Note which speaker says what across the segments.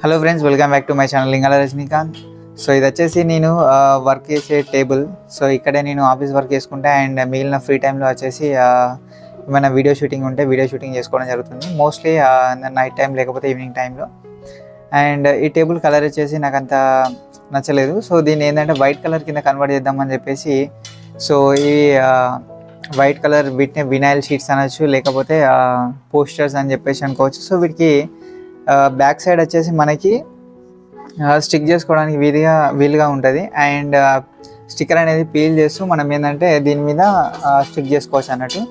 Speaker 1: hello friends welcome back to my channel Lingala Rajinikanth so ఇది వచ్చేసి నేను వర్క్ చేసే టేబుల్ సో ఇక్కడే నేను ఆఫీస్ వర్క్ చేసుకుంటా అండ్ మిగిలిన ఫ్రీ టైంలో వచ్చేసి ఆ, ఏమైనా వీడియో షూటింగ్ ఉంటే వీడియో షూటింగ్ చేసుకోవడం జరుగుతుంది మోస్ట్లీ నైట్ టైం లేకపోతే ఈవినింగ్ టైంలో అండ్ ఈ టేబుల్ కలర్ వచ్చేసి నాకు అంత నచ్చలేదు సో దీన్ని ఏంటంటే వైట్ కలర్ కింద కన్వర్ట్ చేద్దామని చెప్పేసి సో ఇవి వైట్ కలర్ వీటిని వినైల్ షీట్స్ అనొచ్చు లేకపోతే పోస్టర్స్ అని చెప్పేసి అనుకోవచ్చు సో వీటికి బ్యాక్ సైడ్ వచ్చేసి మనకి స్టిక్ చేసుకోవడానికి వీలుగా వీలుగా ఉంటుంది అండ్ స్టిక్కర్ అనేది పీల్ చేస్తూ మనం ఏంటంటే దీని మీద స్టిక్ చేసుకోవచ్చు అన్నట్టు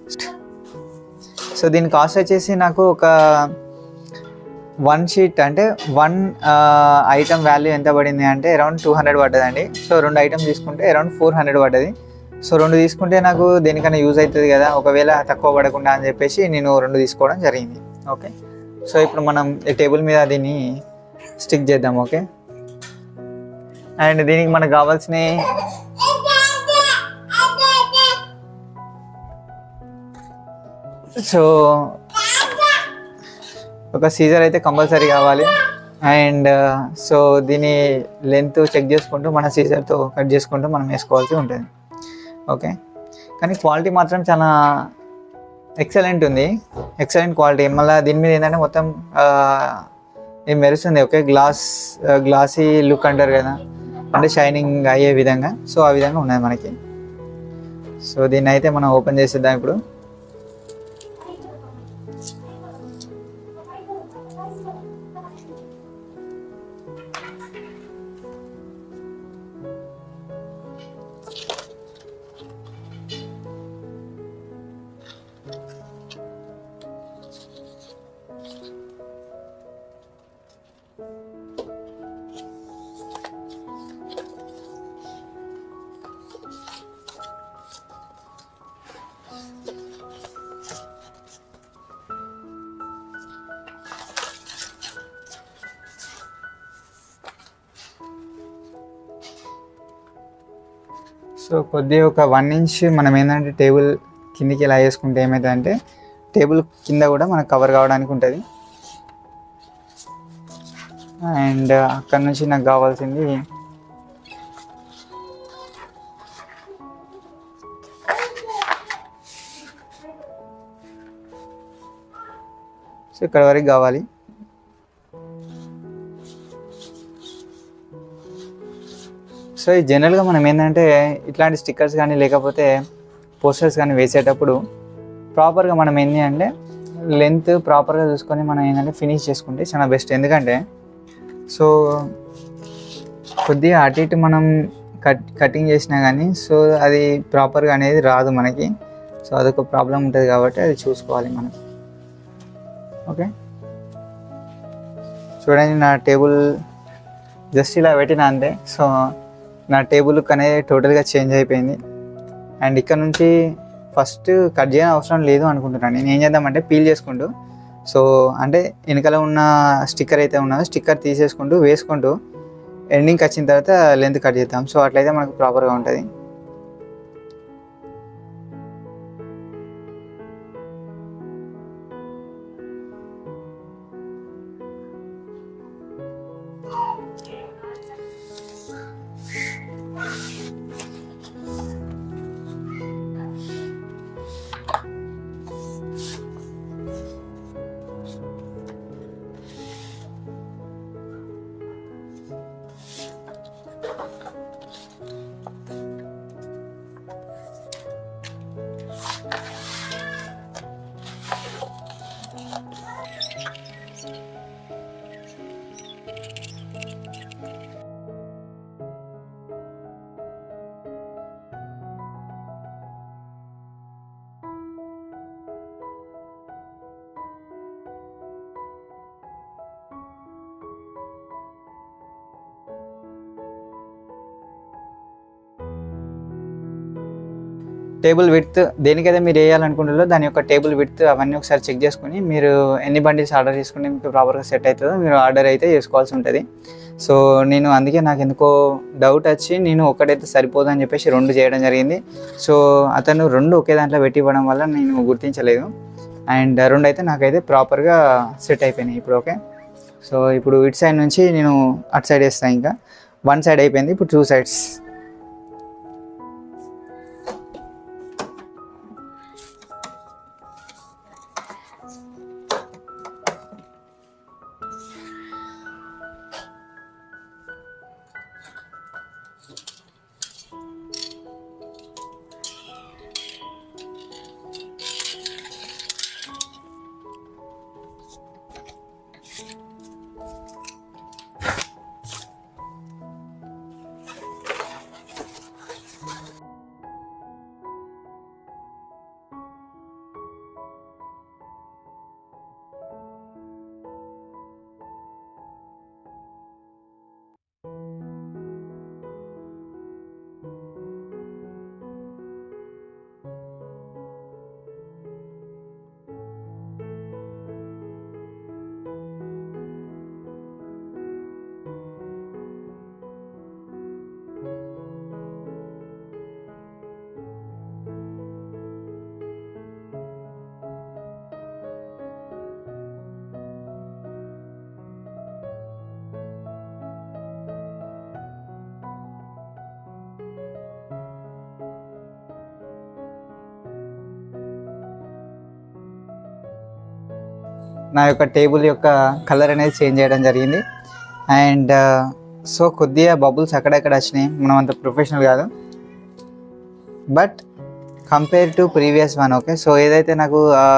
Speaker 1: సో దీని కాస్ట్ వచ్చేసి నాకు ఒక వన్ షీట్ అంటే వన్ ఐటమ్ వాల్యూ ఎంత పడింది అంటే అరౌండ్ టూ హండ్రెడ్ పడ్డదండి సో రెండు ఐటమ్ తీసుకుంటే అరౌండ్ ఫోర్ హండ్రెడ్ పడ్డది సో రెండు తీసుకుంటే నాకు దేనికైనా యూజ్ అవుతుంది కదా ఒకవేళ తక్కువ పడకుండా అని చెప్పేసి నేను రెండు తీసుకోవడం జరిగింది ఓకే సో ఇప్పుడు మనం ఈ టేబుల్ మీద దీన్ని స్టిక్ చేద్దాం ఓకే అండ్ దీనికి మనకు కావాల్సిన సో ఒక సీజర్ అయితే కంపల్సరీ కావాలి అండ్ సో దీని లెంత్ చెక్ చేసుకుంటూ మన సీజర్తో కట్ చేసుకుంటూ మనం వేసుకోవాల్సి ఉంటుంది ఓకే కానీ క్వాలిటీ మాత్రం చాలా ఎక్సలెంట్ ఉంది ఎక్సలెంట్ క్వాలిటీ మళ్ళీ దీని మీద ఏంటంటే మొత్తం ఆ, ఇది మెరుస్తుంది ఓకే గ్లాస్ గ్లాసీ లుక్ అంటారు కదా అంటే షైనింగ్ అయ్యే విధంగా సో ఆ విధంగా ఉన్నది మనకి సో దీన్ని అయితే మనం ఓపెన్ చేసేద్దాం ఇప్పుడు సో కొద్దిగా ఒక వన్ ఇంచ్ మనం ఏంటంటే టేబుల్ కిందికి ఇలా వేసుకుంటే ఏమవుతుందంటే టేబుల్ కింద కూడా మనకు కవర్ కావడానికి ఉంటుంది అండ్ అక్కడ నుంచి నాకు కావాల్సింది సో ఇక్కడ వరకు కావాలి సో ఈ జనరల్గా మనం ఏంటంటే ఇట్లాంటి స్టిక్కర్స్ కానీ లేకపోతే పోస్టర్స్ కానీ వేసేటప్పుడు ప్రాపర్గా మనం ఏంటి అంటే లెంత్ ప్రాపర్గా చూసుకొని మనం ఏంటంటే ఫినిష్ చేసుకుంటే చాలా బెస్ట్ ఎందుకంటే సో కొద్దిగా అటు ఇటు మనం కట్ కటింగ్ చేసినా కానీ సో అది ప్రాపర్గా అనేది రాదు మనకి సో అదొక ప్రాబ్లం ఉంటుంది కాబట్టి అది చూసుకోవాలి మనం ఓకే చూడండి నా టేబుల్ జస్ట్ ఇలా పెట్టిన అంతే సో నా టేబుల్ అనేది టోటల్గా చేంజ్ అయిపోయింది అండ్ ఇక్కడ నుంచి ఫస్ట్ కట్ చేయని అవసరం లేదు అనుకుంటున్నాను నేను ఏం చేద్దామంటే పీల్ చేసుకుంటూ సో అంటే వెనకాల ఉన్న స్టిక్కర్ అయితే ఉన్నదో స్టిక్కర్ తీసేసుకుంటూ వేసుకుంటూ ఎండింగ్కి వచ్చిన తర్వాత లెంత్ కట్ చేద్దాం సో అట్లయితే మనకు ప్రాపర్గా ఉంటుంది టేబుల్ విడ్త్ దేనికైతే మీరు వేయాలనుకుంటారో దాని యొక్క టేబుల్ విడ్త్ అవన్నీ ఒకసారి చెక్ చేసుకుని మీరు ఎన్ని బండిల్స్ ఆర్డర్ చేసుకుంటే మీకు ప్రాపర్గా సెట్ అవుతుందో మీరు ఆర్డర్ అయితే చేసుకోవాల్సి ఉంటుంది సో నేను అందుకే నాకు ఎందుకో డౌట్ వచ్చి నేను ఒకటైతే సరిపోదు అని చెప్పేసి రెండు చేయడం జరిగింది సో అతను రెండు ఒకే దాంట్లో పెట్టి ఇవ్వడం వల్ల నేను గుర్తించలేదు అండ్ రెండు అయితే నాకైతే ప్రాపర్గా సెట్ అయిపోయినాయి ఇప్పుడు ఓకే సో ఇప్పుడు ఇటు సైడ్ నుంచి నేను అటు సైడ్ వేస్తాను ఇంకా వన్ సైడ్ అయిపోయింది ఇప్పుడు టూ సైడ్స్ నా యొక్క టేబుల్ యొక్క కలర్ అనేది చేంజ్ చేయడం జరిగింది అండ్ సో కొద్దిగా బబుల్స్ అక్కడక్కడ వచ్చినాయి మనం అంత ప్రొఫెషనల్ కాదు but compare to previous one okay so ఏదైతే నాకు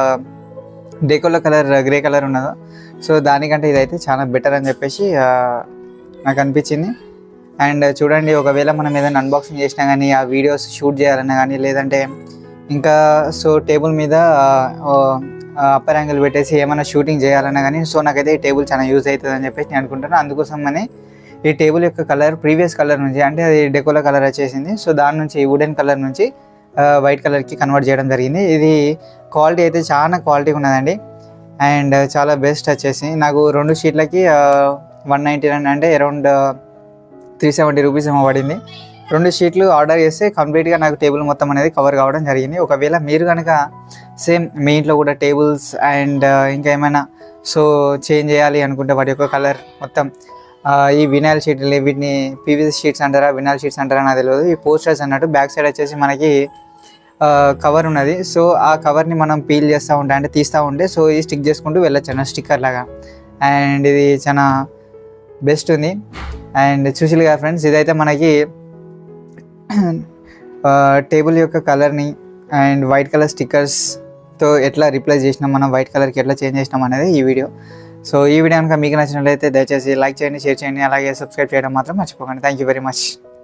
Speaker 1: డెకోలో కలర్ గ్రే కలర్ ఉన్నదో సో దానికంటే ఇదైతే చాలా బెటర్ అని చెప్పేసి ఆ, నాకు అనిపించింది అండ్ చూడండి ఒకవేళ మనం ఏదైనా అన్బాక్సింగ్ చేసినా కానీ ఆ వీడియోస్ షూట్ చేయాలన్నా కానీ లేదంటే ఇంకా సో టేబుల్ మీద అప్పర్ యాంగిల్ పెట్టేసి ఏమైనా షూటింగ్ చేయాలన్నా కానీ సో నాకైతే ఈ టేబుల్ చాలా యూజ్ అవుతుంది అని చెప్పేసి నేను అనుకుంటాను అందుకోసం అని ఈ టేబుల్ యొక్క కలర్ ప్రీవియస్ కలర్ నుంచి అంటే అది డెకోలో కలర్ వచ్చేసింది సో దాని నుంచి వుడెన్ కలర్ నుంచి వైట్ కలర్కి కన్వర్ట్ చేయడం జరిగింది ఇది క్వాలిటీ అయితే చాలా క్వాలిటీ ఉన్నదండి అండ్ చాలా బెస్ట్ వచ్చేసి నాకు రెండు షీట్లకి వన్ నైంటీ నైన్ అంటే అరౌండ్ త్రీ సెవెంటీ రూపీస్ ఏమో పడింది రెండు షీట్లు ఆర్డర్ చేస్తే కంప్లీట్గా నాకు టేబుల్ మొత్తం అనేది కవర్ కావడం జరిగింది ఒకవేళ మీరు కనుక సేమ్ మీ ఇంట్లో కూడా టేబుల్స్ అండ్ ఇంకా ఏమైనా సో చేంజ్ చేయాలి అనుకుంటే వాటి యొక్క కలర్ మొత్తం ఆ, ఈ వినాయిల్ షీట్లు వీటిని పీవీసీ షీట్స్ అంటారా వినాయిల్ షీట్స్ అంటారా నాకు తెలియదు ఈ పోస్టర్స్ అన్నట్టు బ్యాక్ సైడ్ వచ్చేసి మనకి కవర్ ఉన్నది సో ఆ కవర్ని మనం పీల్ చేస్తూ ఉంటే అంటే తీస్తూ ఉంటే సో ఇది స్టిక్ చేసుకుంటూ వెళ్ళొచ్చు అన్న స్టిక్కర్ లాగా అండ్ ఇది చాలా బెస్ట్ ఉంది అండ్ చూసిలుగా ఫ్రెండ్స్ ఇదైతే మనకి టేబుల్ యొక్క కలర్ని అండ్ వైట్ కలర్ స్టిక్కర్స్తో ఎట్లా రిప్లేస్ చేసినాం మనం వైట్ కలర్కి ఎట్లా చేంజ్ చేసినాం అనేది ఈ వీడియో సో ఈ వీడియో కనుక మీకు నచ్చినట్లయితే దయచేసి లైక్ చేయండి షేర్ చేయండి అలాగే సబ్స్క్రైబ్ చేయడం మాత్రం మర్చిపోకండి థ్యాంక్ యూ వెరీ మచ్